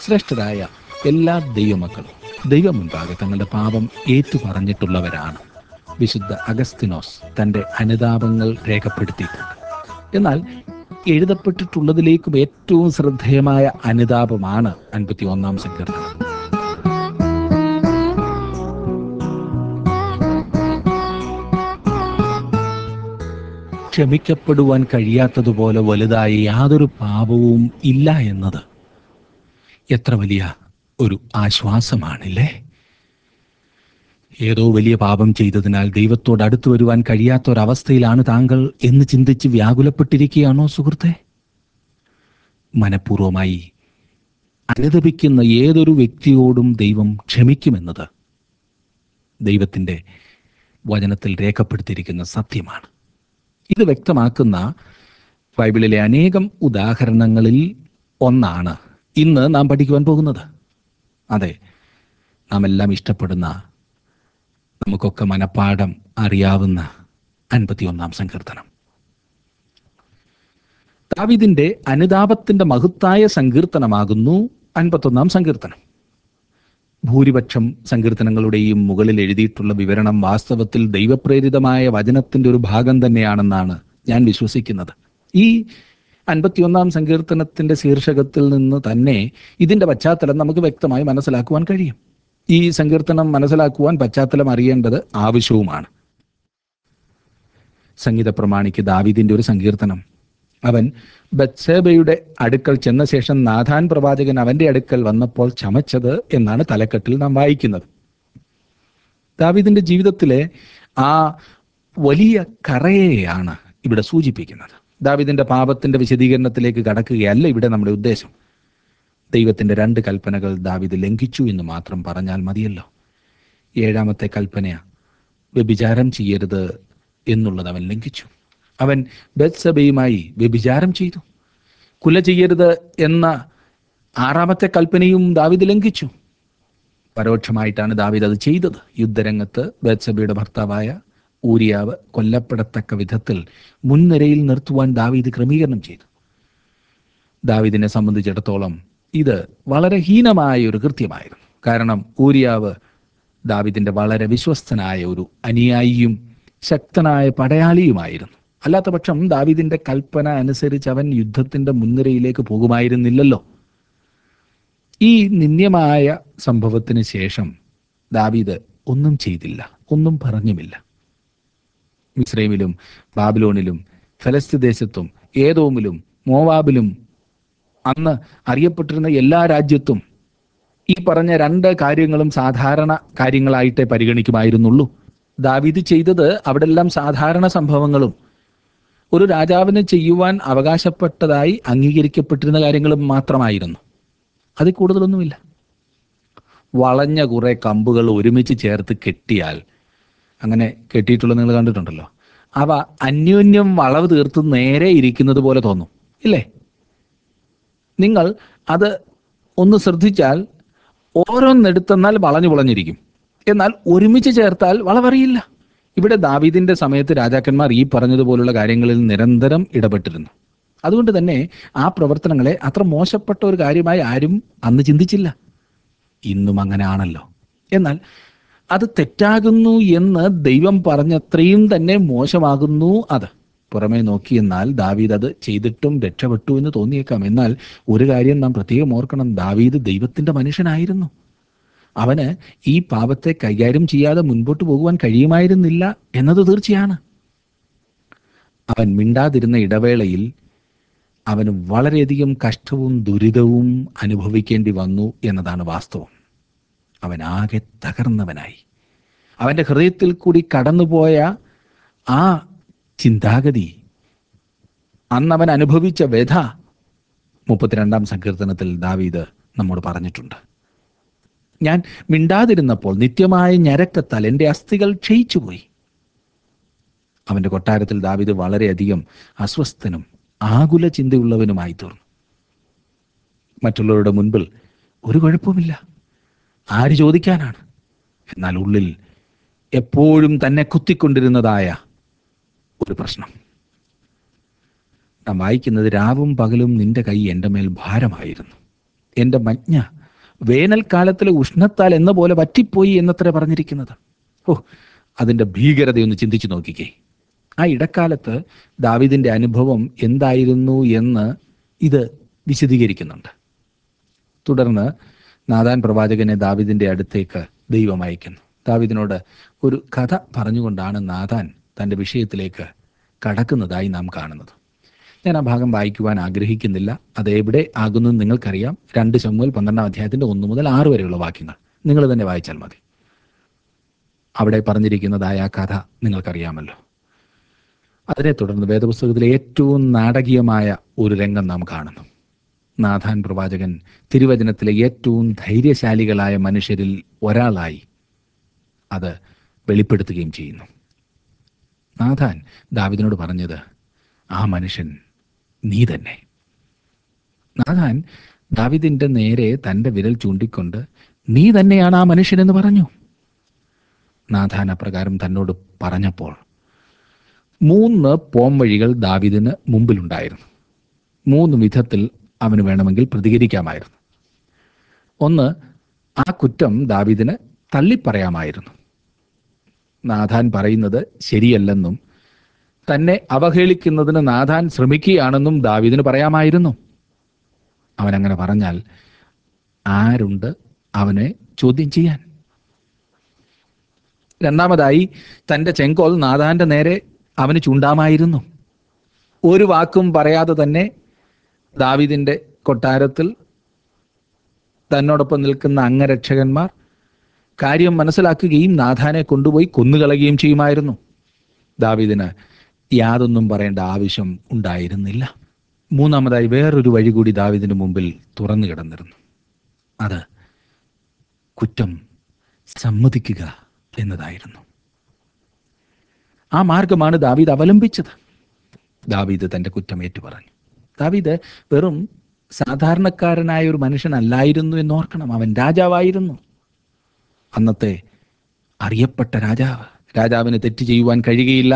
ശ്രേഷ്ഠരായ എല്ലാ ദൈവമക്കളും ദൈവം മുൻപാകെ തങ്ങളുടെ പാപം ഏറ്റു പറഞ്ഞിട്ടുള്ളവരാണ് വിശുദ്ധ അഗസ്തിനോസ് തന്റെ അനുതാപങ്ങൾ രേഖപ്പെടുത്തിയിട്ടുണ്ട് എന്നാൽ എഴുതപ്പെട്ടിട്ടുള്ളതിലേക്കും ഏറ്റവും ശ്രദ്ധേയമായ അനുതാപമാണ് അൻപത്തി ഒന്നാം സങ്കീർത്തനം ക്ഷമിക്കപ്പെടുവാൻ കഴിയാത്തതുപോലെ വലുതായ യാതൊരു പാപവും ഇല്ല എന്നത് എത്ര വലിയ ഒരു ആശ്വാസമാണില്ലേ ഏതോ വലിയ പാപം ചെയ്തതിനാൽ ദൈവത്തോട് അടുത്തു വരുവാൻ കഴിയാത്ത ഒരവസ്ഥയിലാണ് താങ്കൾ എന്ന് ചിന്തിച്ച് വ്യാകുലപ്പെട്ടിരിക്കുകയാണോ സുഹൃത്തെ മനഃപൂർവമായി അനുദപിക്കുന്ന ഏതൊരു വ്യക്തിയോടും ദൈവം ക്ഷമിക്കുമെന്നത് ദൈവത്തിൻ്റെ വചനത്തിൽ രേഖപ്പെടുത്തിയിരിക്കുന്ന സത്യമാണ് ഇത് വ്യക്തമാക്കുന്ന ബൈബിളിലെ അനേകം ഉദാഹരണങ്ങളിൽ ഒന്നാണ് ഇന്ന് നാം പഠിക്കുവാൻ പോകുന്നത് അതെ നാം എല്ലാം ഇഷ്ടപ്പെടുന്ന നമുക്കൊക്കെ മനപ്പാഠം അറിയാവുന്ന അൻപത്തിയൊന്നാം സങ്കീർത്തനം ദാവിദിന്റെ അനുതാപത്തിന്റെ മഹത്തായ സങ്കീർത്തനമാകുന്നു അൻപത്തൊന്നാം സങ്കീർത്തനം ഭൂരിപക്ഷം സങ്കീർത്തനങ്ങളുടെയും മുകളിൽ എഴുതിയിട്ടുള്ള വിവരണം വാസ്തവത്തിൽ ദൈവപ്രേരിതമായ വചനത്തിന്റെ ഒരു ഭാഗം തന്നെയാണെന്നാണ് ഞാൻ വിശ്വസിക്കുന്നത് ഈ അൻപത്തിയൊന്നാം സങ്കീർത്തനത്തിന്റെ ശീർഷകത്തിൽ നിന്ന് തന്നെ ഇതിന്റെ പശ്ചാത്തലം നമുക്ക് വ്യക്തമായി മനസ്സിലാക്കുവാൻ കഴിയും ഈ സങ്കീർത്തനം മനസ്സിലാക്കുവാൻ പശ്ചാത്തലം അറിയേണ്ടത് ആവശ്യവുമാണ് സംഗീത പ്രമാണിക്ക് ദാവീദിന്റെ ഒരു സങ്കീർത്തനം അവൻ ബത്സേബയുടെ അടുക്കൽ ചെന്ന ശേഷം നാഥാൻ പ്രവാചകൻ അവന്റെ അടുക്കൽ വന്നപ്പോൾ ചമച്ചത് എന്നാണ് തലക്കെട്ടിൽ നാം വായിക്കുന്നത് ദാവീദിന്റെ ജീവിതത്തിലെ ആ വലിയ കറയെയാണ് ഇവിടെ സൂചിപ്പിക്കുന്നത് ദാവീദിന്റെ പാപത്തിന്റെ വിശദീകരണത്തിലേക്ക് കടക്കുകയല്ല ഇവിടെ നമ്മുടെ ഉദ്ദേശം ദൈവത്തിന്റെ രണ്ട് കൽപ്പനകൾ ദാവീദ് ലംഘിച്ചു എന്ന് മാത്രം പറഞ്ഞാൽ മതിയല്ലോ ഏഴാമത്തെ കൽപ്പന വ്യഭിചാരം ചെയ്യരുത് എന്നുള്ളത് അവൻ ലംഘിച്ചു അവൻ ബത്സബയുമായി വ്യഭിചാരം ചെയ്തു കുല ചെയ്യരുത് എന്ന ആറാമത്തെ കൽപ്പനയും ദാവിദ് ലംഘിച്ചു പരോക്ഷമായിട്ടാണ് ദാവിദ് അത് ചെയ്തത് യുദ്ധരംഗത്ത് ബത്സബയുടെ ഭർത്താവായ ഊരിയാവ് കൊല്ലപ്പെടത്തക്ക വിധത്തിൽ മുൻനിരയിൽ നിർത്തുവാൻ ദാവീദ് ക്രമീകരണം ചെയ്തു ദാവീദിനെ സംബന്ധിച്ചിടത്തോളം ഇത് വളരെ ഹീനമായ ഒരു കൃത്യമായിരുന്നു കാരണം ഊരിയാവ് ദാവിദിന്റെ വളരെ വിശ്വസ്തനായ ഒരു അനുയായിയും ശക്തനായ പടയാളിയുമായിരുന്നു അല്ലാത്ത പക്ഷം ദാവീദിന്റെ കൽപ്പന അനുസരിച്ച് അവൻ യുദ്ധത്തിന്റെ മുൻനിരയിലേക്ക് പോകുമായിരുന്നില്ലല്ലോ ഈ നിന്ദ്യമായ സംഭവത്തിന് ശേഷം ദാവീദ് ഒന്നും ചെയ്തില്ല ഒന്നും പറഞ്ഞുമില്ല മിസ്രൈമിലും ബാബിലോണിലും ഫലസ്തീൻ ദേശത്തും ഏതോമിലും മോവാബിലും അന്ന് അറിയപ്പെട്ടിരുന്ന എല്ലാ രാജ്യത്തും ഈ പറഞ്ഞ രണ്ട് കാര്യങ്ങളും സാധാരണ കാര്യങ്ങളായിട്ടേ പരിഗണിക്കുമായിരുന്നുള്ളൂ ദാവീദ് ചെയ്തത് അവിടെല്ലാം സാധാരണ സംഭവങ്ങളും ഒരു രാജാവിന് ചെയ്യുവാൻ അവകാശപ്പെട്ടതായി അംഗീകരിക്കപ്പെട്ടിരുന്ന കാര്യങ്ങളും മാത്രമായിരുന്നു അതിൽ കൂടുതലൊന്നുമില്ല വളഞ്ഞ കുറെ കമ്പുകൾ ഒരുമിച്ച് ചേർത്ത് കെട്ടിയാൽ അങ്ങനെ കെട്ടിയിട്ടുള്ളത് നിങ്ങൾ കണ്ടിട്ടുണ്ടല്ലോ അവ അന്യോന്യം വളവ് തീർത്ത് നേരെ ഇരിക്കുന്നത് പോലെ തോന്നും ഇല്ലേ നിങ്ങൾ അത് ഒന്ന് ശ്രദ്ധിച്ചാൽ ഓരോന്നെടുത്തെന്നാൽ വളഞ്ഞു വളഞ്ഞിരിക്കും എന്നാൽ ഒരുമിച്ച് ചേർത്താൽ വളവറിയില്ല ഇവിടെ ദാവീദിന്റെ സമയത്ത് രാജാക്കന്മാർ ഈ പറഞ്ഞതുപോലുള്ള കാര്യങ്ങളിൽ നിരന്തരം ഇടപെട്ടിരുന്നു അതുകൊണ്ട് തന്നെ ആ പ്രവർത്തനങ്ങളെ അത്ര മോശപ്പെട്ട ഒരു കാര്യമായി ആരും അന്ന് ചിന്തിച്ചില്ല ഇന്നും അങ്ങനെയാണല്ലോ എന്നാൽ അത് തെറ്റാകുന്നു എന്ന് ദൈവം പറഞ്ഞത്രയും തന്നെ മോശമാകുന്നു അത് പുറമേ നോക്കിയെന്നാൽ ദാവീദ് അത് ചെയ്തിട്ടും രക്ഷപ്പെട്ടു എന്ന് തോന്നിയേക്കാം എന്നാൽ ഒരു കാര്യം നാം പ്രത്യേകം ഓർക്കണം ദാവീദ് ദൈവത്തിന്റെ മനുഷ്യനായിരുന്നു അവന് ഈ പാപത്തെ കൈകാര്യം ചെയ്യാതെ മുൻപോട്ട് പോകുവാൻ കഴിയുമായിരുന്നില്ല എന്നത് തീർച്ചയാണ് അവൻ മിണ്ടാതിരുന്ന ഇടവേളയിൽ അവന് വളരെയധികം കഷ്ടവും ദുരിതവും അനുഭവിക്കേണ്ടി വന്നു എന്നതാണ് വാസ്തവം അവൻ ആകെ തകർന്നവനായി അവന്റെ ഹൃദയത്തിൽ കൂടി കടന്നുപോയ ആ ചിന്താഗതി അന്ന് അവൻ അനുഭവിച്ച വ്യഥ മുപ്പത്തിരണ്ടാം സങ്കീർത്തനത്തിൽ ദാവീദ് നമ്മോട് പറഞ്ഞിട്ടുണ്ട് ഞാൻ മിണ്ടാതിരുന്നപ്പോൾ നിത്യമായ ഞരക്കത്താൽ എൻ്റെ അസ്ഥികൾ ക്ഷയിച്ചുപോയി അവന്റെ കൊട്ടാരത്തിൽ ദാവീദ് വളരെയധികം അസ്വസ്ഥനും ആകുല ചിന്തയുള്ളവനുമായി തീർന്നു മറ്റുള്ളവരുടെ മുൻപിൽ ഒരു കുഴപ്പവുമില്ല ആര് ചോദിക്കാനാണ് എന്നാൽ ഉള്ളിൽ എപ്പോഴും തന്നെ കുത്തിക്കൊണ്ടിരുന്നതായ ഒരു പ്രശ്നം നാം വായിക്കുന്നത് രാവും പകലും നിന്റെ കൈ എൻ്റെ മേൽ ഭാരമായിരുന്നു എൻ്റെ മജ്ഞ വേനൽക്കാലത്തിലെ ഉഷ്ണത്താൽ എന്ന പോലെ വറ്റിപ്പോയി എന്നത്ര പറഞ്ഞിരിക്കുന്നത് ഓ അതിൻ്റെ ഭീകരതയൊന്ന് ചിന്തിച്ചു നോക്കിക്കേ ആ ഇടക്കാലത്ത് ദാവിദിന്റെ അനുഭവം എന്തായിരുന്നു എന്ന് ഇത് വിശദീകരിക്കുന്നുണ്ട് തുടർന്ന് നാദാൻ പ്രവാചകനെ ദാവിദിന്റെ അടുത്തേക്ക് ദൈവം അയക്കുന്നു ദാവിദിനോട് ഒരു കഥ പറഞ്ഞുകൊണ്ടാണ് നാദാൻ തൻ്റെ വിഷയത്തിലേക്ക് കടക്കുന്നതായി നാം കാണുന്നത് ഞാൻ ആ ഭാഗം വായിക്കുവാൻ ആഗ്രഹിക്കുന്നില്ല അത് എവിടെ ആകുന്നു എന്ന് നിങ്ങൾക്കറിയാം രണ്ട് ശമുവൽ പന്ത്രണ്ടാം അധ്യായത്തിന്റെ ഒന്ന് മുതൽ ആറ് വരെയുള്ള വാക്യങ്ങൾ നിങ്ങൾ തന്നെ വായിച്ചാൽ മതി അവിടെ പറഞ്ഞിരിക്കുന്നതായ ആ കഥ നിങ്ങൾക്കറിയാമല്ലോ അതിനെ തുടർന്ന് വേദപുസ്തകത്തിലെ ഏറ്റവും നാടകീയമായ ഒരു രംഗം നാം കാണുന്നു നാഥാൻ പ്രവാചകൻ തിരുവചനത്തിലെ ഏറ്റവും ധൈര്യശാലികളായ മനുഷ്യരിൽ ഒരാളായി അത് വെളിപ്പെടുത്തുകയും ചെയ്യുന്നു നാഥാൻ ദാവിദിനോട് പറഞ്ഞത് ആ മനുഷ്യൻ നീ തന്നെ നാഥാൻ ദാവിദിന്റെ നേരെ തന്റെ വിരൽ ചൂണ്ടിക്കൊണ്ട് നീ തന്നെയാണ് ആ മനുഷ്യനെന്ന് പറഞ്ഞു നാഥാൻ അപ്രകാരം തന്നോട് പറഞ്ഞപ്പോൾ മൂന്ന് പോംവഴികൾ ദാവിദിന് മുമ്പിലുണ്ടായിരുന്നു മൂന്ന് വിധത്തിൽ അവന് വേണമെങ്കിൽ പ്രതികരിക്കാമായിരുന്നു ഒന്ന് ആ കുറ്റം ദാവിദിന് തള്ളിപ്പറയാമായിരുന്നു നാഥാൻ പറയുന്നത് ശരിയല്ലെന്നും തന്നെ അവഹേളിക്കുന്നതിന് നാഥാൻ ശ്രമിക്കുകയാണെന്നും ദാവീദിന് പറയാമായിരുന്നു അവൻ അങ്ങനെ പറഞ്ഞാൽ ആരുണ്ട് അവനെ ചോദ്യം ചെയ്യാൻ രണ്ടാമതായി തൻ്റെ ചെങ്കോൽ നാഥാന്റെ നേരെ അവന് ചൂണ്ടാമായിരുന്നു ഒരു വാക്കും പറയാതെ തന്നെ ദാവീദിന്റെ കൊട്ടാരത്തിൽ തന്നോടൊപ്പം നിൽക്കുന്ന അംഗരക്ഷകന്മാർ കാര്യം മനസ്സിലാക്കുകയും നാഥാനെ കൊണ്ടുപോയി കൊന്നുകളയുകയും ചെയ്യുമായിരുന്നു ദാവീദിന് യാതൊന്നും പറയേണ്ട ആവശ്യം ഉണ്ടായിരുന്നില്ല മൂന്നാമതായി വേറൊരു വഴി കൂടി ദാവീദിന് മുമ്പിൽ തുറന്നു കിടന്നിരുന്നു അത് കുറ്റം സമ്മതിക്കുക എന്നതായിരുന്നു ആ മാർഗമാണ് ദാവീദ് അവലംബിച്ചത് ദാവീദ് തന്റെ കുറ്റം ഏറ്റുപറഞ്ഞു ദാവീദ് വെറും സാധാരണക്കാരനായ ഒരു മനുഷ്യനല്ലായിരുന്നു എന്ന് ഓർക്കണം അവൻ രാജാവായിരുന്നു അന്നത്തെ അറിയപ്പെട്ട രാജാവ് രാജാവിന് തെറ്റ് ചെയ്യുവാൻ കഴിയുകയില്ല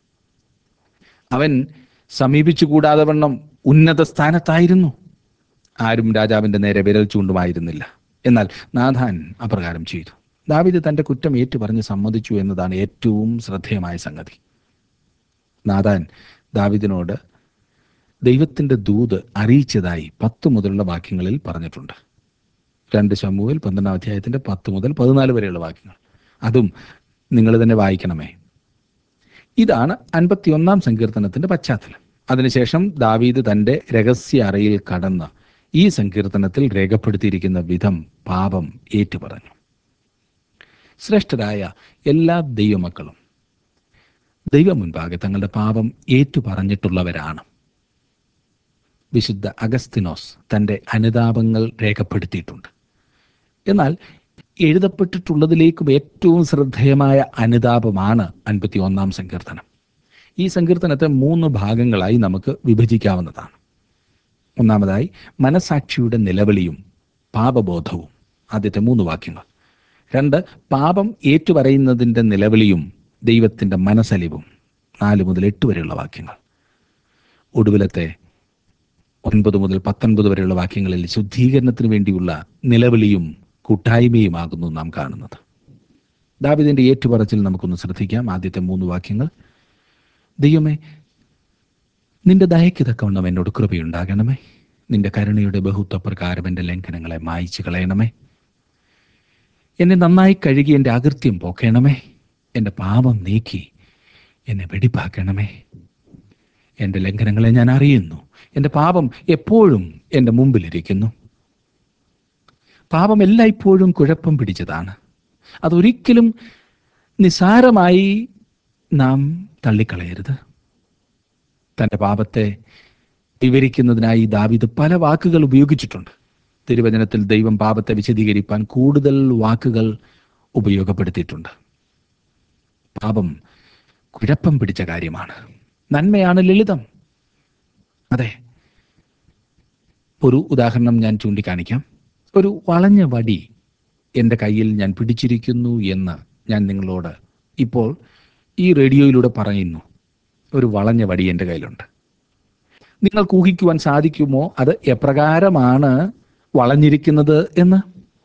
അവൻ സമീപിച്ചു കൂടാതെ വണ്ണം ഉന്നത സ്ഥാനത്തായിരുന്നു ആരും രാജാവിന്റെ നേരെ വിരൽ ചൂണ്ടുമായിരുന്നില്ല എന്നാൽ നാഥാൻ അപ്രകാരം ചെയ്തു ദാവിദ് തന്റെ കുറ്റം ഏറ്റുപറഞ്ഞ് സമ്മതിച്ചു എന്നതാണ് ഏറ്റവും ശ്രദ്ധേയമായ സംഗതി നാഥാൻ ദാവിദിനോട് ദൈവത്തിന്റെ ദൂത് അറിയിച്ചതായി പത്ത് മുതലുള്ള വാക്യങ്ങളിൽ പറഞ്ഞിട്ടുണ്ട് രണ്ട് ശമുവിൽ പന്ത്രണ്ടാം അധ്യായത്തിന്റെ പത്ത് മുതൽ പതിനാല് വരെയുള്ള വാക്യങ്ങൾ അതും നിങ്ങൾ തന്നെ വായിക്കണമേ ഇതാണ് അൻപത്തിയൊന്നാം സങ്കീർത്തനത്തിന്റെ പശ്ചാത്തലം അതിനുശേഷം ദാവീദ് തന്റെ രഹസ്യ അറയിൽ കടന്ന് ഈ സങ്കീർത്തനത്തിൽ രേഖപ്പെടുത്തിയിരിക്കുന്ന വിധം പാപം ഏറ്റുപറഞ്ഞു ശ്രേഷ്ഠരായ എല്ലാ ദൈവമക്കളും ദൈവം മുൻപാകെ തങ്ങളുടെ പാപം ഏറ്റുപറഞ്ഞിട്ടുള്ളവരാണ് വിശുദ്ധ അഗസ്തിനോസ് തൻ്റെ അനുതാപങ്ങൾ രേഖപ്പെടുത്തിയിട്ടുണ്ട് എന്നാൽ എഴുതപ്പെട്ടിട്ടുള്ളതിലേക്കും ഏറ്റവും ശ്രദ്ധേയമായ അനുതാപമാണ് അൻപത്തി ഒന്നാം സങ്കീർത്തനം ഈ സങ്കീർത്തനത്തെ മൂന്ന് ഭാഗങ്ങളായി നമുക്ക് വിഭജിക്കാവുന്നതാണ് ഒന്നാമതായി മനസാക്ഷിയുടെ നിലവിളിയും പാപബോധവും ആദ്യത്തെ മൂന്ന് വാക്യങ്ങൾ രണ്ട് പാപം ഏറ്റുപറയുന്നതിൻ്റെ നിലവിളിയും ദൈവത്തിൻ്റെ മനസ്സലിവും നാല് മുതൽ എട്ട് വരെയുള്ള വാക്യങ്ങൾ ഒടുവിലത്തെ ഒൻപത് മുതൽ പത്തൊൻപത് വരെയുള്ള വാക്യങ്ങളിൽ ശുദ്ധീകരണത്തിന് വേണ്ടിയുള്ള നിലവിളിയും കൂട്ടായ്മയുമാകുന്നു നാം കാണുന്നത് ദാവിദിന്റെ ഏറ്റുപറച്ചിൽ നമുക്കൊന്ന് ശ്രദ്ധിക്കാം ആദ്യത്തെ മൂന്ന് വാക്യങ്ങൾ ദൈവമേ നിന്റെ ദയക്ക് തക്കവണ്ണം എന്നോട് കൃപയുണ്ടാകണമേ നിന്റെ കരുണയുടെ ബഹുത്വ പ്രകാരം എൻ്റെ ലംഘനങ്ങളെ മായിച്ചു കളയണമേ എന്നെ നന്നായി കഴുകി എൻ്റെ അകൃത്യം പോക്കണമേ എൻ്റെ പാപം നീക്കി എന്നെ വെടിപ്പാക്കണമേ എൻ്റെ ലംഘനങ്ങളെ ഞാൻ അറിയുന്നു എൻ്റെ പാപം എപ്പോഴും എൻ്റെ മുമ്പിലിരിക്കുന്നു പാപം എല്ലായ്പ്പോഴും കുഴപ്പം പിടിച്ചതാണ് അതൊരിക്കലും നിസാരമായി നാം തള്ളിക്കളയരുത് തൻ്റെ പാപത്തെ വിവരിക്കുന്നതിനായി ദാവിദ് പല വാക്കുകൾ ഉപയോഗിച്ചിട്ടുണ്ട് തിരുവചനത്തിൽ ദൈവം പാപത്തെ വിശദീകരിപ്പാൻ കൂടുതൽ വാക്കുകൾ ഉപയോഗപ്പെടുത്തിയിട്ടുണ്ട് പാപം കുഴപ്പം പിടിച്ച കാര്യമാണ് നന്മയാണ് ലളിതം അതെ ഒരു ഉദാഹരണം ഞാൻ ചൂണ്ടിക്കാണിക്കാം ഒരു വളഞ്ഞ വടി എൻ്റെ കയ്യിൽ ഞാൻ പിടിച്ചിരിക്കുന്നു എന്ന് ഞാൻ നിങ്ങളോട് ഇപ്പോൾ ഈ റേഡിയോയിലൂടെ പറയുന്നു ഒരു വളഞ്ഞ വടി എൻ്റെ കയ്യിലുണ്ട് നിങ്ങൾക്ക് ഊഹിക്കുവാൻ സാധിക്കുമോ അത് എപ്രകാരമാണ് വളഞ്ഞിരിക്കുന്നത് എന്ന്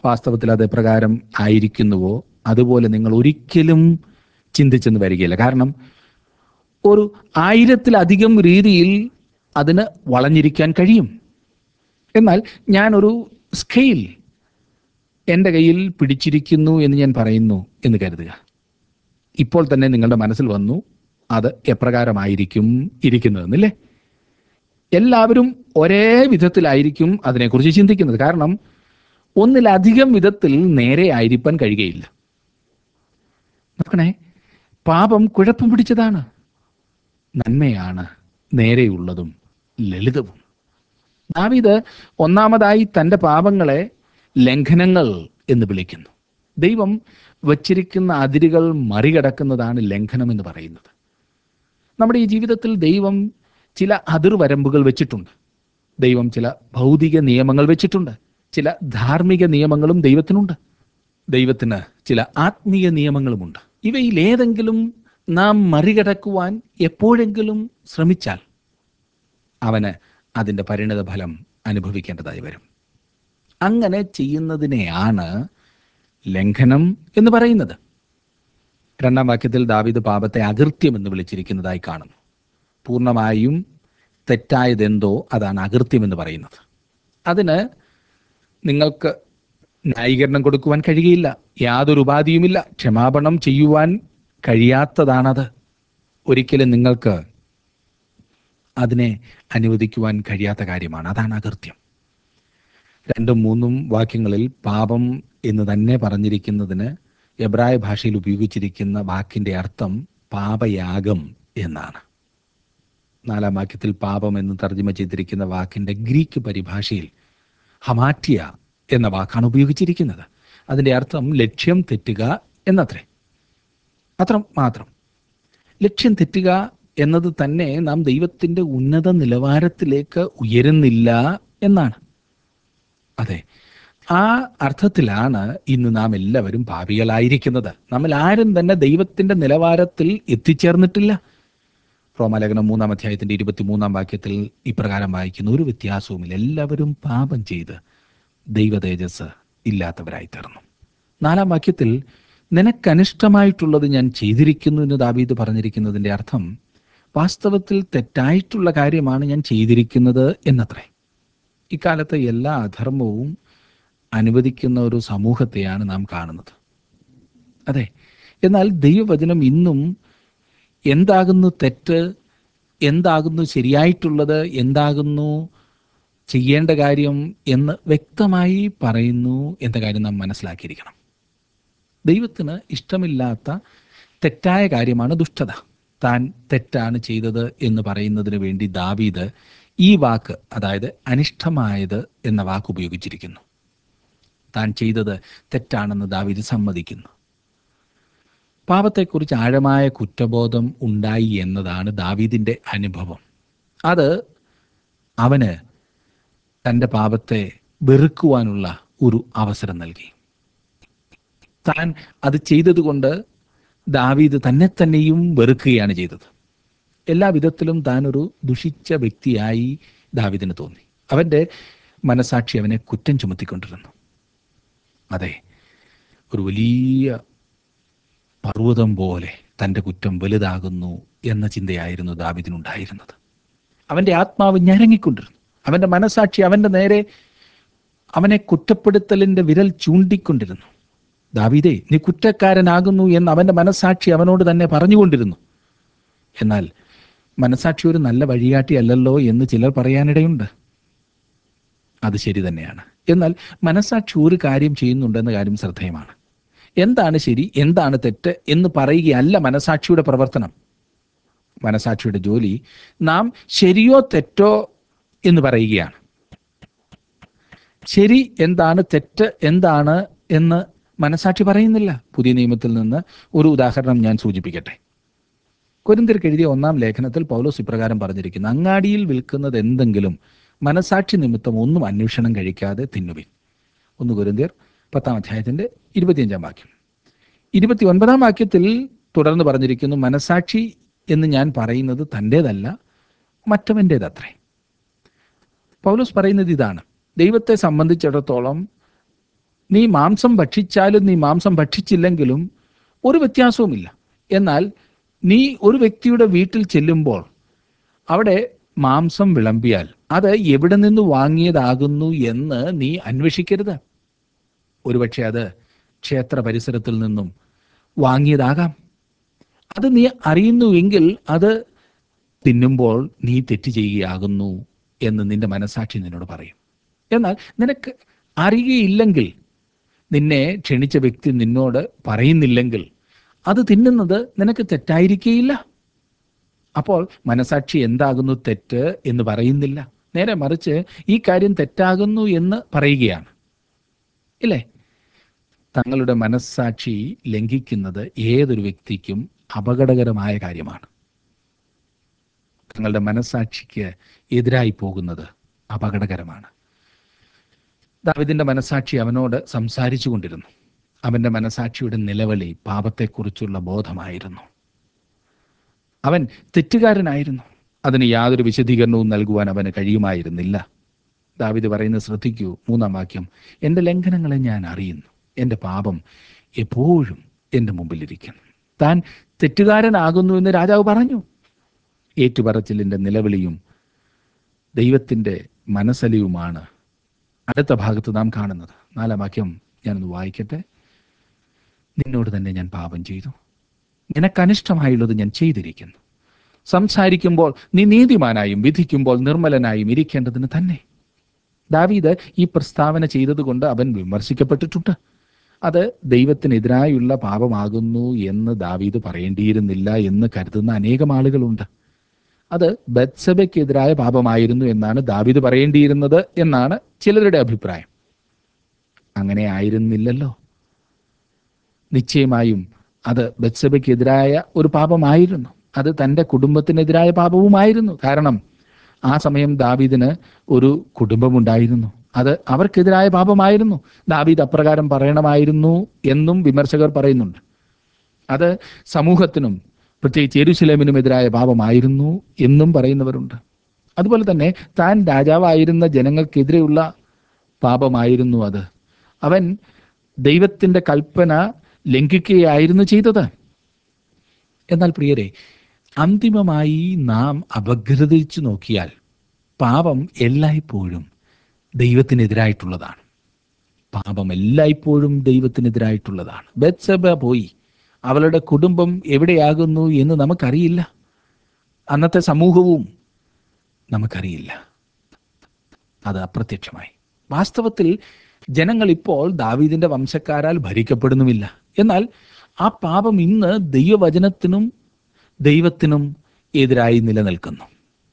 വാസ്തവത്തിൽ അത് എപ്രകാരം ആയിരിക്കുന്നുവോ അതുപോലെ നിങ്ങൾ ഒരിക്കലും ചിന്തിച്ചെന്ന് വരികയില്ല കാരണം ഒരു ആയിരത്തിലധികം രീതിയിൽ അതിന് വളഞ്ഞിരിക്കാൻ കഴിയും എന്നാൽ ഞാനൊരു സ്കെയിൽ എൻ്റെ കയ്യിൽ പിടിച്ചിരിക്കുന്നു എന്ന് ഞാൻ പറയുന്നു എന്ന് കരുതുക ഇപ്പോൾ തന്നെ നിങ്ങളുടെ മനസ്സിൽ വന്നു അത് എപ്രകാരമായിരിക്കും ഇരിക്കുന്നതെന്നല്ലേ എല്ലാവരും ഒരേ വിധത്തിലായിരിക്കും അതിനെക്കുറിച്ച് ചിന്തിക്കുന്നത് കാരണം ഒന്നിലധികം വിധത്തിൽ നേരെ ആയിരിക്കാൻ കഴിയുകയില്ല നോക്കണേ പാപം കുഴപ്പം പിടിച്ചതാണ് നന്മയാണ് നേരെയുള്ളതും ലളിതവും ദാവീദ് ഒന്നാമതായി തൻ്റെ പാപങ്ങളെ ലംഘനങ്ങൾ എന്ന് വിളിക്കുന്നു ദൈവം വച്ചിരിക്കുന്ന അതിരുകൾ മറികടക്കുന്നതാണ് ലംഘനം എന്ന് പറയുന്നത് നമ്മുടെ ഈ ജീവിതത്തിൽ ദൈവം ചില അതിർവരമ്പുകൾ വെച്ചിട്ടുണ്ട് ദൈവം ചില ഭൗതിക നിയമങ്ങൾ വെച്ചിട്ടുണ്ട് ചില ധാർമ്മിക നിയമങ്ങളും ദൈവത്തിനുണ്ട് ദൈവത്തിന് ചില ആത്മീയ നിയമങ്ങളുമുണ്ട് ഇവയിൽ ഏതെങ്കിലും നാം മറികടക്കുവാൻ എപ്പോഴെങ്കിലും ശ്രമിച്ചാൽ അവന് അതിൻ്റെ പരിണിത ഫലം അനുഭവിക്കേണ്ടതായി വരും അങ്ങനെ ചെയ്യുന്നതിനെയാണ് ലംഘനം എന്ന് പറയുന്നത് രണ്ടാം വാക്യത്തിൽ ദാവീദ് പാപത്തെ അകൃത്യം എന്ന് വിളിച്ചിരിക്കുന്നതായി കാണുന്നു പൂർണ്ണമായും തെറ്റായതെന്തോ അതാണ് അകൃത്യം എന്ന് പറയുന്നത് അതിന് നിങ്ങൾക്ക് ന്യായീകരണം കൊടുക്കുവാൻ കഴിയുകയില്ല യാതൊരു ഉപാധിയുമില്ല ക്ഷമാപണം ചെയ്യുവാൻ കഴിയാത്തതാണത് ഒരിക്കലും നിങ്ങൾക്ക് അതിനെ അനുവദിക്കുവാൻ കഴിയാത്ത കാര്യമാണ് അതാണ് അകൃത്യം രണ്ടും മൂന്നും വാക്യങ്ങളിൽ പാപം എന്ന് തന്നെ പറഞ്ഞിരിക്കുന്നതിന് എബ്രായ ഭാഷയിൽ ഉപയോഗിച്ചിരിക്കുന്ന വാക്കിന്റെ അർത്ഥം പാപയാഗം എന്നാണ് നാലാം വാക്യത്തിൽ പാപം എന്ന് തർജ്ജമ ചെയ്തിരിക്കുന്ന വാക്കിന്റെ ഗ്രീക്ക് പരിഭാഷയിൽ ഹമാറ്റിയ എന്ന വാക്കാണ് ഉപയോഗിച്ചിരിക്കുന്നത് അതിന്റെ അർത്ഥം ലക്ഷ്യം തെറ്റുക എന്നത്രേ അത്ര മാത്രം ലക്ഷ്യം തെറ്റുക എന്നത് തന്നെ നാം ദൈവത്തിന്റെ ഉന്നത നിലവാരത്തിലേക്ക് ഉയരുന്നില്ല എന്നാണ് അതെ ആ അർത്ഥത്തിലാണ് ഇന്ന് നാം എല്ലാവരും പാപികളായിരിക്കുന്നത് നമ്മൾ ആരും തന്നെ ദൈവത്തിന്റെ നിലവാരത്തിൽ എത്തിച്ചേർന്നിട്ടില്ല റോമാലേഖനം മൂന്നാം അധ്യായത്തിന്റെ ഇരുപത്തി മൂന്നാം വാക്യത്തിൽ ഇപ്രകാരം വായിക്കുന്ന ഒരു വ്യത്യാസവുമില്ല എല്ലാവരും പാപം ചെയ്ത് ദൈവ തേജസ് ഇല്ലാത്തവരായി തീർന്നു നാലാം വാക്യത്തിൽ നിനക്കനിഷ്ടമായിട്ടുള്ളത് ഞാൻ ചെയ്തിരിക്കുന്നു എന്ന് ദാവീദ് പറഞ്ഞിരിക്കുന്നതിന്റെ അർത്ഥം വാസ്തവത്തിൽ തെറ്റായിട്ടുള്ള കാര്യമാണ് ഞാൻ ചെയ്തിരിക്കുന്നത് എന്നത്രേ ഇക്കാലത്തെ എല്ലാ അധർമ്മവും അനുവദിക്കുന്ന ഒരു സമൂഹത്തെയാണ് നാം കാണുന്നത് അതെ എന്നാൽ ദൈവവചനം ഇന്നും എന്താകുന്നു തെറ്റ് എന്താകുന്നു ശരിയായിട്ടുള്ളത് എന്താകുന്നു ചെയ്യേണ്ട കാര്യം എന്ന് വ്യക്തമായി പറയുന്നു എന്ന കാര്യം നാം മനസ്സിലാക്കിയിരിക്കണം ദൈവത്തിന് ഇഷ്ടമില്ലാത്ത തെറ്റായ കാര്യമാണ് ദുഷ്ടത താൻ തെറ്റാണ് ചെയ്തത് എന്ന് പറയുന്നതിന് വേണ്ടി ദാവീദ് ഈ വാക്ക് അതായത് അനിഷ്ടമായത് എന്ന വാക്ക് ഉപയോഗിച്ചിരിക്കുന്നു താൻ ചെയ്തത് തെറ്റാണെന്ന് ദാവീദ് സമ്മതിക്കുന്നു പാപത്തെക്കുറിച്ച് ആഴമായ കുറ്റബോധം ഉണ്ടായി എന്നതാണ് ദാവീദിന്റെ അനുഭവം അത് അവന് തൻ്റെ പാപത്തെ വെറുക്കുവാനുള്ള ഒരു അവസരം നൽകി താൻ അത് ചെയ്തതുകൊണ്ട് ദാവീദ് തന്നെ തന്നെയും വെറുക്കുകയാണ് ചെയ്തത് എല്ലാ വിധത്തിലും താൻ ഒരു ദുഷിച്ച വ്യക്തിയായി ദാവീദിന് തോന്നി അവൻ്റെ മനസാക്ഷി അവനെ കുറ്റം ചുമത്തിക്കൊണ്ടിരുന്നു അതെ ഒരു വലിയ പർവ്വതം പോലെ തൻ്റെ കുറ്റം വലുതാകുന്നു എന്ന ചിന്തയായിരുന്നു ദാവിദിനുണ്ടായിരുന്നത് അവൻ്റെ ആത്മാവ് ഞരങ്ങിക്കൊണ്ടിരുന്നു അവൻ്റെ മനസാക്ഷി അവൻ്റെ നേരെ അവനെ കുറ്റപ്പെടുത്തലിൻ്റെ വിരൽ ചൂണ്ടിക്കൊണ്ടിരുന്നു ദാവീദേ നീ കുറ്റക്കാരനാകുന്നു എന്ന് അവൻ്റെ മനസാക്ഷി അവനോട് തന്നെ പറഞ്ഞുകൊണ്ടിരുന്നു എന്നാൽ മനസാക്ഷി ഒരു നല്ല വഴികാട്ടി അല്ലല്ലോ എന്ന് ചിലർ പറയാനിടയുണ്ട് അത് ശരി തന്നെയാണ് എന്നാൽ മനസാക്ഷി ഒരു കാര്യം ചെയ്യുന്നുണ്ടെന്ന കാര്യം ശ്രദ്ധേയമാണ് എന്താണ് ശരി എന്താണ് തെറ്റ് എന്ന് പറയുകയല്ല മനസാക്ഷിയുടെ പ്രവർത്തനം മനസാക്ഷിയുടെ ജോലി നാം ശരിയോ തെറ്റോ എന്ന് പറയുകയാണ് ശരി എന്താണ് തെറ്റ് എന്താണ് എന്ന് മനസാക്ഷി പറയുന്നില്ല പുതിയ നിയമത്തിൽ നിന്ന് ഒരു ഉദാഹരണം ഞാൻ സൂചിപ്പിക്കട്ടെ കൊരിന്തിർക്ക് എഴുതിയ ഒന്നാം ലേഖനത്തിൽ പൗലോസ് ഇപ്രകാരം പറഞ്ഞിരിക്കുന്നു അങ്ങാടിയിൽ വിൽക്കുന്നത് എന്തെങ്കിലും മനസാക്ഷി നിമിത്തം ഒന്നും അന്വേഷണം കഴിക്കാതെ തിന്നുവിൻ ഒന്ന് കൊരിന്തിയർ പത്താം അധ്യായത്തിന്റെ ഇരുപത്തിയഞ്ചാം വാക്യം ഇരുപത്തി ഒൻപതാം വാക്യത്തിൽ തുടർന്ന് പറഞ്ഞിരിക്കുന്നു മനസാക്ഷി എന്ന് ഞാൻ പറയുന്നത് തൻ്റേതല്ല നീ മാംസം ഭക്ഷിച്ചാലും നീ മാംസം ഭക്ഷിച്ചില്ലെങ്കിലും ഒരു വ്യത്യാസവുമില്ല എന്നാൽ നീ ഒരു വ്യക്തിയുടെ വീട്ടിൽ ചെല്ലുമ്പോൾ അവിടെ മാംസം വിളമ്പിയാൽ അത് എവിടെ നിന്ന് വാങ്ങിയതാകുന്നു എന്ന് നീ അന്വേഷിക്കരുത് ഒരുപക്ഷെ അത് ക്ഷേത്ര പരിസരത്തിൽ നിന്നും വാങ്ങിയതാകാം അത് നീ അറിയുന്നുവെങ്കിൽ അത് തിന്നുമ്പോൾ നീ തെറ്റ് ചെയ്യുകയാകുന്നു എന്ന് നിന്റെ മനസാക്ഷി നിന്നോട് പറയും എന്നാൽ നിനക്ക് അറിയുകയില്ലെങ്കിൽ നിന്നെ ക്ഷണിച്ച വ്യക്തി നിന്നോട് പറയുന്നില്ലെങ്കിൽ അത് തിന്നുന്നത് നിനക്ക് തെറ്റായിരിക്കേയില്ല അപ്പോൾ മനസാക്ഷി എന്താകുന്നു തെറ്റ് എന്ന് പറയുന്നില്ല നേരെ മറിച്ച് ഈ കാര്യം തെറ്റാകുന്നു എന്ന് പറയുകയാണ് ഇല്ലേ തങ്ങളുടെ മനസ്സാക്ഷി ലംഘിക്കുന്നത് ഏതൊരു വ്യക്തിക്കും അപകടകരമായ കാര്യമാണ് തങ്ങളുടെ മനസ്സാക്ഷിക്ക് എതിരായി പോകുന്നത് അപകടകരമാണ് ദാവിദിന്റെ മനസ്സാക്ഷി അവനോട് സംസാരിച്ചു കൊണ്ടിരുന്നു അവന്റെ മനസ്സാക്ഷിയുടെ നിലവിളി പാപത്തെക്കുറിച്ചുള്ള ബോധമായിരുന്നു അവൻ തെറ്റുകാരനായിരുന്നു അതിന് യാതൊരു വിശദീകരണവും നൽകുവാൻ അവന് കഴിയുമായിരുന്നില്ല ദാവിദ് പറയുന്നത് ശ്രദ്ധിക്കൂ മൂന്നാം വാക്യം എൻ്റെ ലംഘനങ്ങളെ ഞാൻ അറിയുന്നു എൻ്റെ പാപം എപ്പോഴും എൻ്റെ മുമ്പിലിരിക്കുന്നു താൻ തെറ്റുകാരനാകുന്നു എന്ന് രാജാവ് പറഞ്ഞു ഏറ്റുപറച്ചിലിൻ്റെ നിലവിളിയും ദൈവത്തിൻ്റെ മനസ്സലിയുമാണ് അടുത്ത ഭാഗത്ത് നാം കാണുന്നത് നാലാം വാക്യം ഞാനൊന്ന് വായിക്കട്ടെ നിന്നോട് തന്നെ ഞാൻ പാപം ചെയ്തു നിനക്കനിഷ്ടമായുള്ളത് ഞാൻ ചെയ്തിരിക്കുന്നു സംസാരിക്കുമ്പോൾ നീ നീതിമാനായും വിധിക്കുമ്പോൾ നിർമ്മലനായും ഇരിക്കേണ്ടതിന് തന്നെ ദാവീദ് ഈ പ്രസ്താവന ചെയ്തതുകൊണ്ട് അവൻ വിമർശിക്കപ്പെട്ടിട്ടുണ്ട് അത് ദൈവത്തിനെതിരായുള്ള പാപമാകുന്നു എന്ന് ദാവീദ് പറയേണ്ടിയിരുന്നില്ല എന്ന് കരുതുന്ന അനേകം ആളുകളുണ്ട് അത് ബത്സബയ്ക്കെതിരായ പാപമായിരുന്നു എന്നാണ് ദാവീദ് പറയേണ്ടിയിരുന്നത് എന്നാണ് ചിലരുടെ അഭിപ്രായം അങ്ങനെ ആയിരുന്നില്ലല്ലോ നിശ്ചയമായും അത് ബത്സബയ്ക്കെതിരായ ഒരു പാപമായിരുന്നു അത് തൻ്റെ കുടുംബത്തിനെതിരായ പാപവുമായിരുന്നു കാരണം ആ സമയം ദാവീദിന് ഒരു കുടുംബമുണ്ടായിരുന്നു അത് അവർക്കെതിരായ പാപമായിരുന്നു ദാവീദ് അപ്രകാരം പറയണമായിരുന്നു എന്നും വിമർശകർ പറയുന്നുണ്ട് അത് സമൂഹത്തിനും പ്രത്യേകിച്ച് യെരുശലേമിനും എതിരായ പാപമായിരുന്നു എന്നും പറയുന്നവരുണ്ട് അതുപോലെ തന്നെ താൻ രാജാവായിരുന്ന ജനങ്ങൾക്കെതിരെയുള്ള പാപമായിരുന്നു അത് അവൻ ദൈവത്തിൻ്റെ കൽപ്പന ലംഘിക്കുകയായിരുന്നു ചെയ്തത് എന്നാൽ പ്രിയരെ അന്തിമമായി നാം അപഗ്രഥിച്ചു നോക്കിയാൽ പാപം എല്ലായ്പ്പോഴും ദൈവത്തിനെതിരായിട്ടുള്ളതാണ് പാപം എല്ലായ്പ്പോഴും ദൈവത്തിനെതിരായിട്ടുള്ളതാണ് ബത്സബ പോയി അവളുടെ കുടുംബം എവിടെയാകുന്നു എന്ന് നമുക്കറിയില്ല അന്നത്തെ സമൂഹവും നമുക്കറിയില്ല അത് അപ്രത്യക്ഷമായി വാസ്തവത്തിൽ ജനങ്ങൾ ഇപ്പോൾ ദാവീദിന്റെ വംശക്കാരാൽ ഭരിക്കപ്പെടുന്നുമില്ല എന്നാൽ ആ പാപം ഇന്ന് ദൈവവചനത്തിനും ദൈവത്തിനും എതിരായി നിലനിൽക്കുന്നു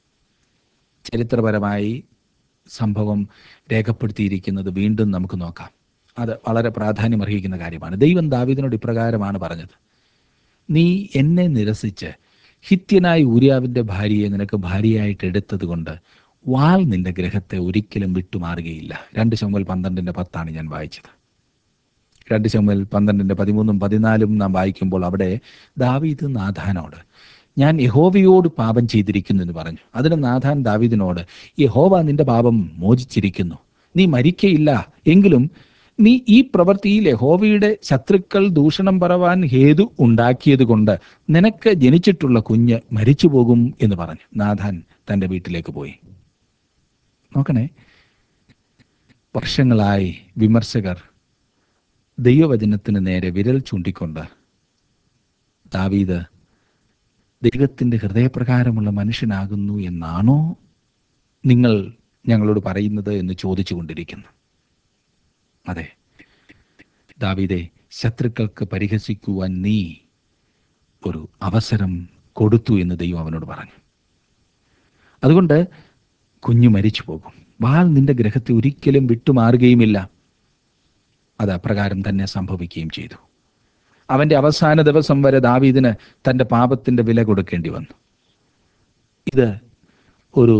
ചരിത്രപരമായി സംഭവം രേഖപ്പെടുത്തിയിരിക്കുന്നത് വീണ്ടും നമുക്ക് നോക്കാം അത് വളരെ പ്രാധാന്യം അർഹിക്കുന്ന കാര്യമാണ് ദൈവം ദാവീദിനോട് ഇപ്രകാരമാണ് പറഞ്ഞത് നീ എന്നെ നിരസിച്ച് ഹിത്യനായ ഊര്യാവിൻ്റെ ഭാര്യയെ നിനക്ക് ഭാര്യയായിട്ട് എടുത്തത് കൊണ്ട് വാൾ നിന്റെ ഗ്രഹത്തെ ഒരിക്കലും വിട്ടുമാറുകയില്ല രണ്ട് ശമ്പൽ പന്ത്രണ്ടിൻ്റെ പത്താണ് ഞാൻ വായിച്ചത് രണ്ട് ശമ്പൽ പന്ത്രണ്ടിൻ്റെ പതിമൂന്നും പതിനാലും നാം വായിക്കുമ്പോൾ അവിടെ ദാവീദ് നാഥാനോട് ഞാൻ യഹോവയോട് പാപം ചെയ്തിരിക്കുന്നു എന്ന് പറഞ്ഞു അതിന് നാഥാൻ ദാവീദിനോട് യഹോവ നിന്റെ പാപം മോചിച്ചിരിക്കുന്നു നീ മരിക്കയില്ല എങ്കിലും നീ ഈ പ്രവൃത്തിയിൽ യഹോവയുടെ ശത്രുക്കൾ ദൂഷണം പറവാൻ ഹേതു ഉണ്ടാക്കിയത് കൊണ്ട് നിനക്ക് ജനിച്ചിട്ടുള്ള കുഞ്ഞ് മരിച്ചു പോകും എന്ന് പറഞ്ഞു നാഥാൻ തൻ്റെ വീട്ടിലേക്ക് പോയി നോക്കണേ വർഷങ്ങളായി വിമർശകർ ദൈവവചനത്തിന് നേരെ വിരൽ ചൂണ്ടിക്കൊണ്ട് ദാവീദ് ദൈവത്തിൻ്റെ ഹൃദയപ്രകാരമുള്ള മനുഷ്യനാകുന്നു എന്നാണോ നിങ്ങൾ ഞങ്ങളോട് പറയുന്നത് എന്ന് ചോദിച്ചു കൊണ്ടിരിക്കുന്നു അതെ ദാവീദെ ശത്രുക്കൾക്ക് പരിഹസിക്കുവാൻ നീ ഒരു അവസരം കൊടുത്തു എന്ന് ദൈവം അവനോട് പറഞ്ഞു അതുകൊണ്ട് കുഞ്ഞു മരിച്ചു പോകും വാൾ നിന്റെ ഗ്രഹത്തെ ഒരിക്കലും വിട്ടുമാറുകയുമില്ല അത് അപ്രകാരം തന്നെ സംഭവിക്കുകയും ചെയ്തു അവന്റെ അവസാന ദിവസം വരെ ദാവീദിന് തന്റെ പാപത്തിന്റെ വില കൊടുക്കേണ്ടി വന്നു ഇത് ഒരു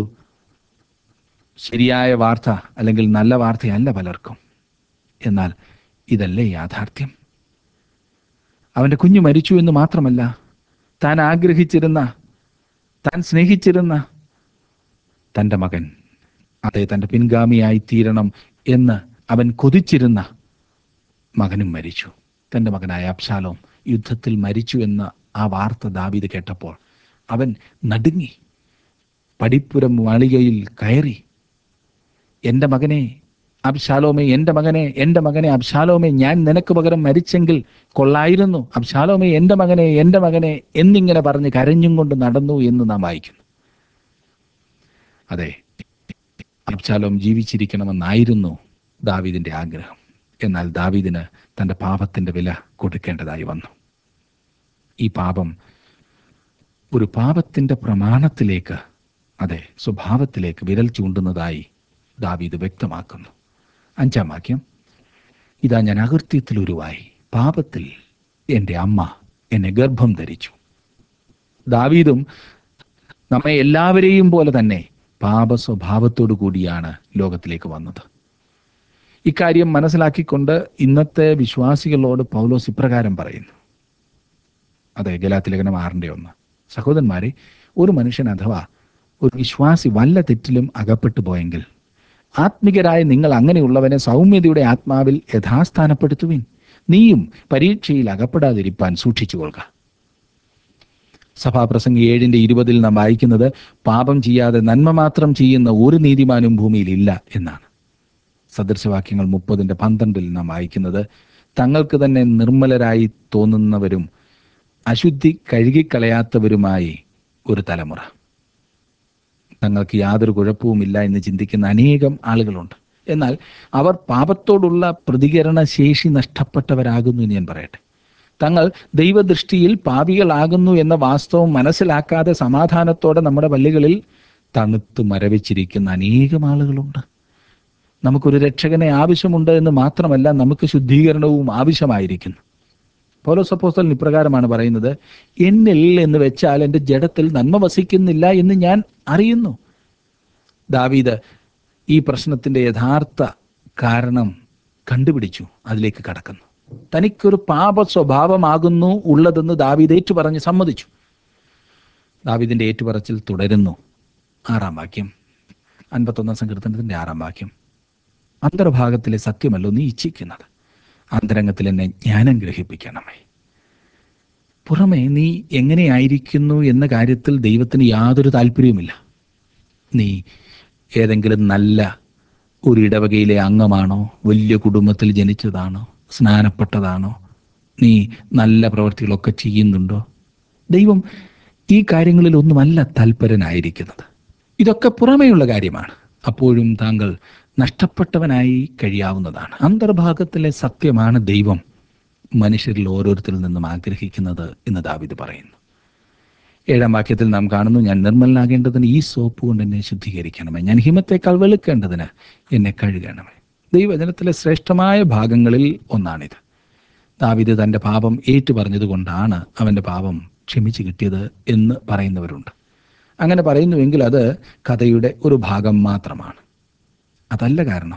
ശരിയായ വാർത്ത അല്ലെങ്കിൽ നല്ല വാർത്തയല്ല പലർക്കും എന്നാൽ ഇതല്ലേ യാഥാർത്ഥ്യം അവന്റെ കുഞ്ഞു മരിച്ചു എന്ന് മാത്രമല്ല താൻ ആഗ്രഹിച്ചിരുന്ന താൻ സ്നേഹിച്ചിരുന്ന തൻ്റെ മകൻ അതെ തൻ്റെ പിൻഗാമിയായി തീരണം എന്ന് അവൻ കൊതിച്ചിരുന്ന മകനും മരിച്ചു തൻ്റെ മകനായ അബ്ശാലോം യുദ്ധത്തിൽ മരിച്ചു എന്ന ആ വാർത്ത ദാവീദ് കേട്ടപ്പോൾ അവൻ നടുങ്ങി പടിപ്പുരം മാളികയിൽ കയറി എൻ്റെ മകനെ അബ്ശാലോമേ എൻ്റെ മകനെ എൻ്റെ മകനെ അബ്ശാലോമേ ഞാൻ നിനക്ക് പകരം മരിച്ചെങ്കിൽ കൊള്ളായിരുന്നു അബ്ശാലോമേ എൻ്റെ മകനെ എൻ്റെ മകനെ എന്നിങ്ങനെ പറഞ്ഞ് കരഞ്ഞും കൊണ്ട് നടന്നു എന്ന് നാം വായിക്കുന്നു അതെ അബ്ശാലോം ജീവിച്ചിരിക്കണമെന്നായിരുന്നു ദാവീദിന്റെ ആഗ്രഹം എന്നാൽ ദാവീദിന് തൻ്റെ പാപത്തിന്റെ വില കൊടുക്കേണ്ടതായി വന്നു ഈ പാപം ഒരു പാപത്തിന്റെ പ്രമാണത്തിലേക്ക് അതെ സ്വഭാവത്തിലേക്ക് വിരൽ ചൂണ്ടുന്നതായി ദാവീദ് വ്യക്തമാക്കുന്നു അഞ്ചാം വാക്യം ഇതാ ഞാൻ അകൃത്യത്തിൽ ഉരുവായി പാപത്തിൽ എൻ്റെ അമ്മ എന്നെ ഗർഭം ധരിച്ചു ദാവീദും നമ്മെ എല്ലാവരെയും പോലെ തന്നെ പാപ സ്വഭാവത്തോടു കൂടിയാണ് ലോകത്തിലേക്ക് വന്നത് ഇക്കാര്യം മനസ്സിലാക്കിക്കൊണ്ട് ഇന്നത്തെ വിശ്വാസികളോട് പൗലോസ് ഇപ്രകാരം പറയുന്നു അതെ ഗലാത്തി ലേഖനം ആറിന്റെ ഒന്ന് സഹോദരന്മാരെ ഒരു മനുഷ്യൻ അഥവാ ഒരു വിശ്വാസി വല്ല തെറ്റിലും അകപ്പെട്ടു പോയെങ്കിൽ ആത്മികരായ നിങ്ങൾ അങ്ങനെയുള്ളവനെ സൗമ്യതയുടെ ആത്മാവിൽ യഥാസ്ഥാനപ്പെടുത്തുവിൻ നീയും പരീക്ഷയിൽ അകപ്പെടാതിരിപ്പാൻ സൂക്ഷിച്ചുകൊള്ളുക സഭാപ്രസംഗി ഏഴിന്റെ ഇരുപതിൽ നാം വായിക്കുന്നത് പാപം ചെയ്യാതെ നന്മ മാത്രം ചെയ്യുന്ന ഒരു നീതിമാനും ഭൂമിയിൽ ഇല്ല എന്നാണ് സദൃശവാക്യങ്ങൾ മുപ്പതിന്റെ പന്ത്രണ്ടിൽ നാം വായിക്കുന്നത് തങ്ങൾക്ക് തന്നെ നിർമ്മലരായി തോന്നുന്നവരും അശുദ്ധി കഴുകിക്കളയാത്തവരുമായി ഒരു തലമുറ തങ്ങൾക്ക് യാതൊരു കുഴപ്പവുമില്ല എന്ന് ചിന്തിക്കുന്ന അനേകം ആളുകളുണ്ട് എന്നാൽ അവർ പാപത്തോടുള്ള പ്രതികരണ ശേഷി നഷ്ടപ്പെട്ടവരാകുന്നു എന്ന് ഞാൻ പറയട്ടെ തങ്ങൾ ദൈവദൃഷ്ടിയിൽ പാപികളാകുന്നു എന്ന വാസ്തവം മനസ്സിലാക്കാതെ സമാധാനത്തോടെ നമ്മുടെ പള്ളികളിൽ തണുത്ത് മരവിച്ചിരിക്കുന്ന അനേകം ആളുകളുണ്ട് നമുക്കൊരു രക്ഷകനെ ആവശ്യമുണ്ട് എന്ന് മാത്രമല്ല നമുക്ക് ശുദ്ധീകരണവും ആവശ്യമായിരിക്കുന്നു പൗലോസ് അപ്പോസ്തലൻ ഇപ്രകാരമാണ് പറയുന്നത് എന്നിൽ എന്ന് വെച്ചാൽ എൻ്റെ ജഡത്തിൽ നന്മ വസിക്കുന്നില്ല എന്ന് ഞാൻ അറിയുന്നു ദാവീദ് ഈ പ്രശ്നത്തിന്റെ യഥാർത്ഥ കാരണം കണ്ടുപിടിച്ചു അതിലേക്ക് കടക്കുന്നു തനിക്കൊരു പാപ സ്വഭാവമാകുന്നു ഉള്ളതെന്ന് ദാവീദ് ഏറ്റുപറഞ്ഞ് സമ്മതിച്ചു ദാവീദിന്റെ ഏറ്റുപറച്ചിൽ തുടരുന്നു ആറാം വാക്യം അൻപത്തൊന്നാം സങ്കീർത്തനത്തിന്റെ ആറാം വാക്യം അന്തർഭാഗത്തിലെ സത്യമല്ലോ നീ ഇച്ഛിക്കുന്നത് അന്തരംഗത്തിൽ എന്നെ ജ്ഞാനം ഗ്രഹിപ്പിക്കണമേ പുറമെ നീ എങ്ങനെയായിരിക്കുന്നു എന്ന കാര്യത്തിൽ ദൈവത്തിന് യാതൊരു താല്പര്യവുമില്ല നീ ഏതെങ്കിലും നല്ല ഒരു ഇടവകയിലെ അംഗമാണോ വലിയ കുടുംബത്തിൽ ജനിച്ചതാണോ സ്നാനപ്പെട്ടതാണോ നീ നല്ല പ്രവൃത്തികളൊക്കെ ചെയ്യുന്നുണ്ടോ ദൈവം ഈ കാര്യങ്ങളിൽ ഒന്നുമല്ല തൽപരനായിരിക്കുന്നത് ഇതൊക്കെ പുറമേയുള്ള കാര്യമാണ് അപ്പോഴും താങ്കൾ നഷ്ടപ്പെട്ടവനായി കഴിയാവുന്നതാണ് അന്തർഭാഗത്തിലെ സത്യമാണ് ദൈവം മനുഷ്യരിൽ ഓരോരുത്തരിൽ നിന്നും ആഗ്രഹിക്കുന്നത് എന്ന് ദാവിദ് പറയുന്നു ഏഴാം വാക്യത്തിൽ നാം കാണുന്നു ഞാൻ നിർമ്മലനാകേണ്ടതിന് ഈ സോപ്പ് കൊണ്ട് എന്നെ ശുദ്ധീകരിക്കണമേ ഞാൻ ഹിമത്തേക്കാൾ വെളുക്കേണ്ടതിന് എന്നെ കഴുകണമേ ദൈവജനത്തിലെ ശ്രേഷ്ഠമായ ഭാഗങ്ങളിൽ ഒന്നാണിത് ദാവിദ് തന്റെ പാപം ഏറ്റുപറഞ്ഞതുകൊണ്ടാണ് അവന്റെ പാപം ക്ഷമിച്ചു കിട്ടിയത് എന്ന് പറയുന്നവരുണ്ട് അങ്ങനെ പറയുന്നുവെങ്കിൽ അത് കഥയുടെ ഒരു ഭാഗം മാത്രമാണ് അതല്ല കാരണം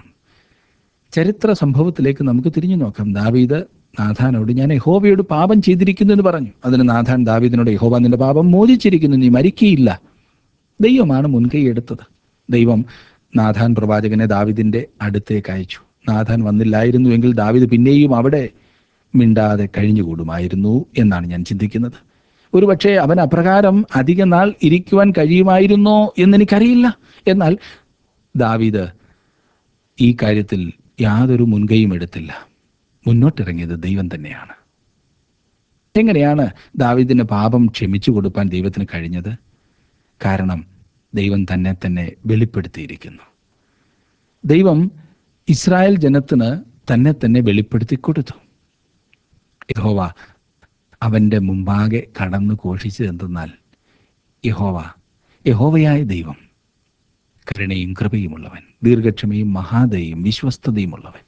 ചരിത്ര സംഭവത്തിലേക്ക് നമുക്ക് തിരിഞ്ഞു നോക്കാം ദാവീദ് നാഥാനോട് ഞാൻ യഹോവയോട് പാപം ചെയ്തിരിക്കുന്നു എന്ന് പറഞ്ഞു അതിന് നാഥാൻ ദാവീദിനോട് യഹോവ നിന്റെ പാപം മോചിച്ചിരിക്കുന്നു നീ മരിക്കയില്ല ദൈവമാണ് മുൻകൈ എടുത്തത് ദൈവം നാഥാൻ പ്രവാചകനെ ദാവിദിന്റെ അടുത്തേക്ക് അയച്ചു നാഥാൻ വന്നില്ലായിരുന്നുവെങ്കിൽ ദാവിദ് പിന്നെയും അവിടെ മിണ്ടാതെ കഴിഞ്ഞുകൂടുമായിരുന്നു എന്നാണ് ഞാൻ ചിന്തിക്കുന്നത് ഒരുപക്ഷെ അവൻ അപ്രകാരം അധിക നാൾ ഇരിക്കുവാൻ കഴിയുമായിരുന്നോ എന്നെനിക്കറിയില്ല എന്നാൽ ദാവീദ് ഈ കാര്യത്തിൽ യാതൊരു മുൻകൈയും എടുത്തില്ല മുന്നോട്ടിറങ്ങിയത് ദൈവം തന്നെയാണ് എങ്ങനെയാണ് ദാവീദിന് പാപം ക്ഷമിച്ചു കൊടുക്കാൻ ദൈവത്തിന് കഴിഞ്ഞത് കാരണം ദൈവം തന്നെ തന്നെ വെളിപ്പെടുത്തിയിരിക്കുന്നു ദൈവം ഇസ്രായേൽ ജനത്തിന് തന്നെ തന്നെ വെളിപ്പെടുത്തി കൊടുത്തു യഹോവ അവന്റെ മുമ്പാകെ കടന്നു ഘോഷിച്ചത് എന്തെന്നാൽ യഹോവ യഹോവയായ ദൈവം കരുണയും കൃപയുമുള്ളവൻ ദീർഘക്ഷമയും മഹാദയും വിശ്വസ്തതയുമുള്ളവൻ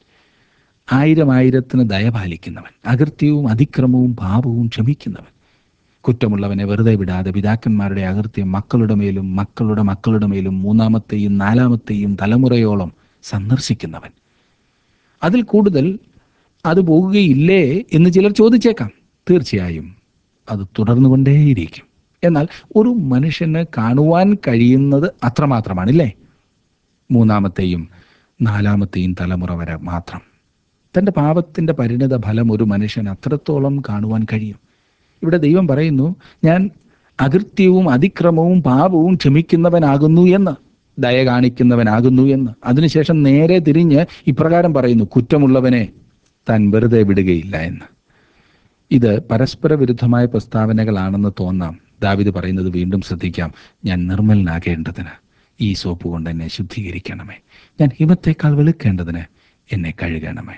ആയിരം ആയിരത്തിന് ദയപാലിക്കുന്നവൻ അകൃത്യവും അതിക്രമവും പാപവും ക്ഷമിക്കുന്നവൻ കുറ്റമുള്ളവനെ വെറുതെ വിടാതെ പിതാക്കന്മാരുടെ അകൃത്യം മക്കളുടെ മേലും മക്കളുടെ മക്കളുടെ മേലും മൂന്നാമത്തെയും നാലാമത്തെയും തലമുറയോളം സന്ദർശിക്കുന്നവൻ അതിൽ കൂടുതൽ അത് പോകുകയില്ലേ എന്ന് ചിലർ ചോദിച്ചേക്കാം തീർച്ചയായും അത് തുടർന്നുകൊണ്ടേയിരിക്കും എന്നാൽ ഒരു മനുഷ്യന് കാണുവാൻ കഴിയുന്നത് അത്രമാത്രമാണില്ലേ മൂന്നാമത്തെയും നാലാമത്തെയും തലമുറ വരെ മാത്രം തൻ്റെ പാപത്തിൻ്റെ പരിണിത ഫലം ഒരു മനുഷ്യൻ അത്രത്തോളം കാണുവാൻ കഴിയും ഇവിടെ ദൈവം പറയുന്നു ഞാൻ അകൃത്യവും അതിക്രമവും പാപവും ക്ഷമിക്കുന്നവനാകുന്നു എന്ന് ദയ കാണിക്കുന്നവനാകുന്നു എന്ന് അതിനുശേഷം നേരെ തിരിഞ്ഞ് ഇപ്രകാരം പറയുന്നു കുറ്റമുള്ളവനെ താൻ വെറുതെ വിടുകയില്ല എന്ന് ഇത് പരസ്പര വിരുദ്ധമായ പ്രസ്താവനകളാണെന്ന് തോന്നാം ദാവിദ് പറയുന്നത് വീണ്ടും ശ്രദ്ധിക്കാം ഞാൻ നിർമ്മലനാകേണ്ടതിന് ഈ സോപ്പ് കൊണ്ട് എന്നെ ശുദ്ധീകരിക്കണമേ ഞാൻ ഹിമത്തേക്കാൾ വെളുക്കേണ്ടതിന് എന്നെ കഴുകണമേ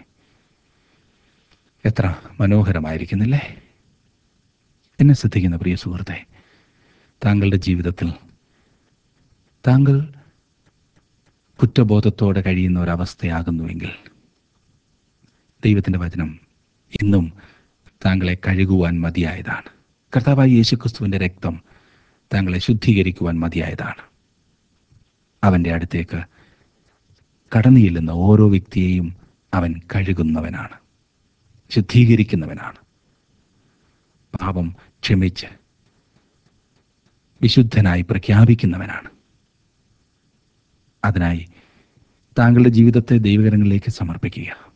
എത്ര മനോഹരമായിരിക്കുന്നില്ലേ എന്നെ ശ്രദ്ധിക്കുന്ന പ്രിയ സുഹൃത്തെ താങ്കളുടെ ജീവിതത്തിൽ താങ്കൾ കുറ്റബോധത്തോടെ കഴിയുന്ന ഒരവസ്ഥയാകുന്നുവെങ്കിൽ ദൈവത്തിൻ്റെ വചനം ഇന്നും താങ്കളെ കഴുകുവാൻ മതിയായതാണ് കർത്താവായ യേശുക്രിസ്തുവിൻ്റെ രക്തം താങ്കളെ ശുദ്ധീകരിക്കുവാൻ മതിയായതാണ് അവൻ്റെ അടുത്തേക്ക് കടന്നു ചെല്ലുന്ന ഓരോ വ്യക്തിയെയും അവൻ കഴുകുന്നവനാണ് ശുദ്ധീകരിക്കുന്നവനാണ് പാപം ക്ഷമിച്ച് വിശുദ്ധനായി പ്രഖ്യാപിക്കുന്നവനാണ് അതിനായി താങ്കളുടെ ജീവിതത്തെ ദൈവകരങ്ങളിലേക്ക് സമർപ്പിക്കുക